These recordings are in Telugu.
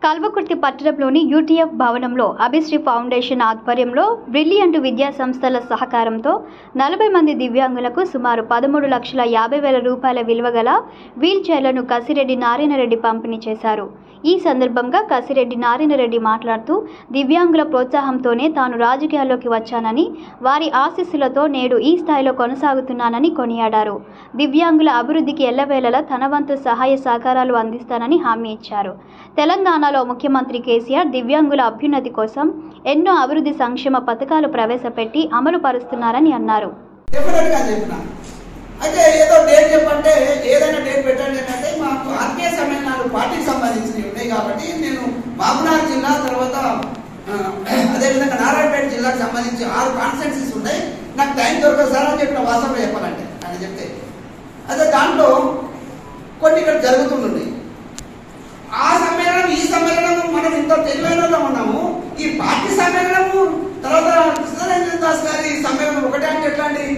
కల్వకుర్తి పట్టణంలోని యూటీఎఫ్ భవనంలో అభిశ్రీ ఫౌండేషన్ ఆధ్వర్యంలో బ్రిలియంట్ విద్యా సంస్థల సహకారంతో నలభై మంది దివ్యాంగులకు సుమారు పదమూడు లక్షల యాభై వేల రూపాయల విలువ గల వీల్ చైర్లను కసిరెడ్డి నారాయణరెడ్డి పంపిణీ చేశారు ఈ సందర్భంగా కసిరెడ్డి నారాయణరెడ్డి మాట్లాడుతూ దివ్యాంగుల ప్రోత్సాహంతోనే తాను రాజకీయాల్లోకి వచ్చానని వారి ఆశీస్సులతో నేడు ఈ స్థాయిలో కొనసాగుతున్నానని కొనియాడారు దివ్యాంగుల అభివృద్ధికి ఎల్లవేళలా తన వంతు సహాయ సహకారాలు అందిస్తానని హామీ ఇచ్చారు తెలంగాణలో ముఖ్యమంత్రి కేసీఆర్ దివ్యాంగుల అభ్యున్నతి కోసం ఎన్నో అభివృద్ధి సంక్షేమ పథకాలు ప్రవేశపెట్టి అమలు పరుస్తున్నారని అన్నారు డెఫినెట్ గా చెప్పిన అయితే ఏదో డేట్ చెప్పంటే ఏదైనా డేట్ పెట్టండి అంటే మాకు ఆత్మీయ సమ్మేళనాలు పార్టీకి సంబంధించినవి ఉన్నాయి కాబట్టి నేను మహబూబ్నగర్ జిల్లా తర్వాత ఆ, అదేవిధంగా నారాయణపేట జిల్లాకు సంబంధించి ఆరు కాన్స్టెన్సీస్ ఉన్నాయి నాకు టైం దొరకదు సార్ అని చెప్పిన వాస్తవం చెప్పాలంటే అని చెప్తే అదే దాంట్లో కొన్ని ఇక్కడ జరుగుతుంటున్నాయి ఆ సమ్మేళనం ఈ సమ్మేళనం మనం ఇంత తెలివైన వాళ్ళం ఉన్నాము ఈ పార్టీ సమ్మేళనము తర్వాత కృష్ణరంజన్ దాస్ గారి సమ్మేళనం ఒకటే అంటే ఎట్లా అండి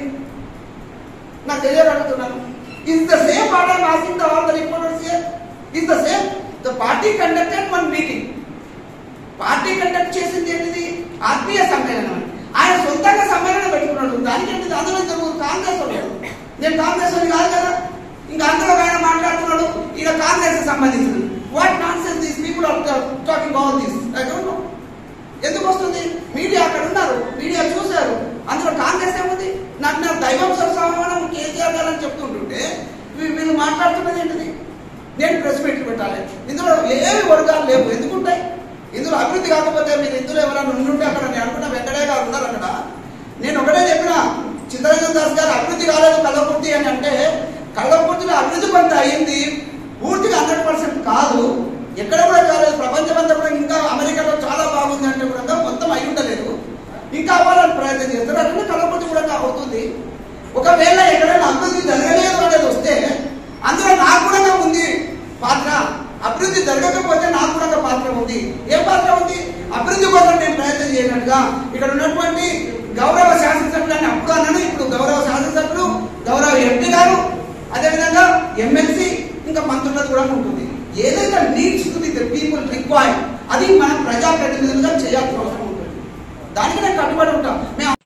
నాకు తెలియగలుగుతున్నాను is the same part of asking the all the reporters here is the same the party conducted one meeting party conduct చేసింది ఏంటిది ఆత్మీయ సమ్మేళనం అని. ఆయన సొంతంగా సమ్మేళనం పెట్టుకున్నాడు దానికి ఏంటిది అందులో ఇద్దరు కాంగ్రెస్ వాళ్ళు నేను కాంగ్రెస్ అని కాదు కదా ఇంకా అందులో ఆయన మాట్లాడుతున్నాడు ఈయన కాంగ్రెస్ సంబంధించింది what nonsense these people are talking all this I don't know ఎందుకు వస్తుంది మీడియా అక్కడ ఉన్నారు మీడియా చూశారు అందులో కాంగ్రెస్ ఏముంది నాకు నా దైవం సమానం కేసీఆర్ గారు అని చెప్తుంటుంటే వీ- వీళ్ళు మాట్లాడుతున్నది ఏంటిది నేను ప్రెస్ మీట్లు పెట్టాలి ఇందులో ఏవి వర్గాలు లేవు ఎందుకుంటాయి ఇందులో అభివృద్ధి కాకపోతే మీరు ఇందులో ఎవరైనా ఉండుంటే అక్కడ నేను అనుకున్న వెంకటయ్య గారు ఉన్నారు అక్కడ నేను ఒకటే చెప్పిన చిత్తరంజన్ దాస్ గారు అభివృద్ధి కాలేదు కళ్ళపూర్తి అని అంటే కళ్ళపూర్తిలో అభివృద్ధి కొంత అయింది పూర్తిగా హండ్రెడ్ పర్సెంట్ కాదు ఎక్కడ కూడా కాలేదు ప్రపంచం అంతా కూడా ఇంకా అమెరికాలో చాలా బాగుంది అంటే కూడా మొత్తం అయి ఉండలేదు ఇంకా అవ్వాలని ప్రయత్నం చేస్తారు అట్లా కళ్ళపూర్తి కూడా అవుతుంది ఒకవేళ ఎక్కడైనా అభివృద్ధి జరగలేదు అనేది వస్తే అందులో నాకు కూడా ఉంది పాత్ర అభివృద్ధి జరగకపోతే నాకు కూడా పాత్ర ఉంది ఏ పాత్ర ఉంది అభివృద్ధి కోసం నేను ప్రయత్నం చేయనట్టుగా ఇక్కడ ఉన్నటువంటి గౌరవ శాసనసభ్యులు అని అప్పుడు అన్నాను ఇప్పుడు గౌరవ శాసనసభ్యులు గౌరవ ఎంపీ గారు అదేవిధంగా ఎమ్మెల్సీ ఇంకా మంత్రులకు కూడా ఉంటుంది ఏదైతే needs to the people required అది మనం ప్రజాప్రతినిధులుగా చేయాల్సిన అవసరం ఉంటుంది దానికి నేను కట్టుబడి ఉంటాం మేము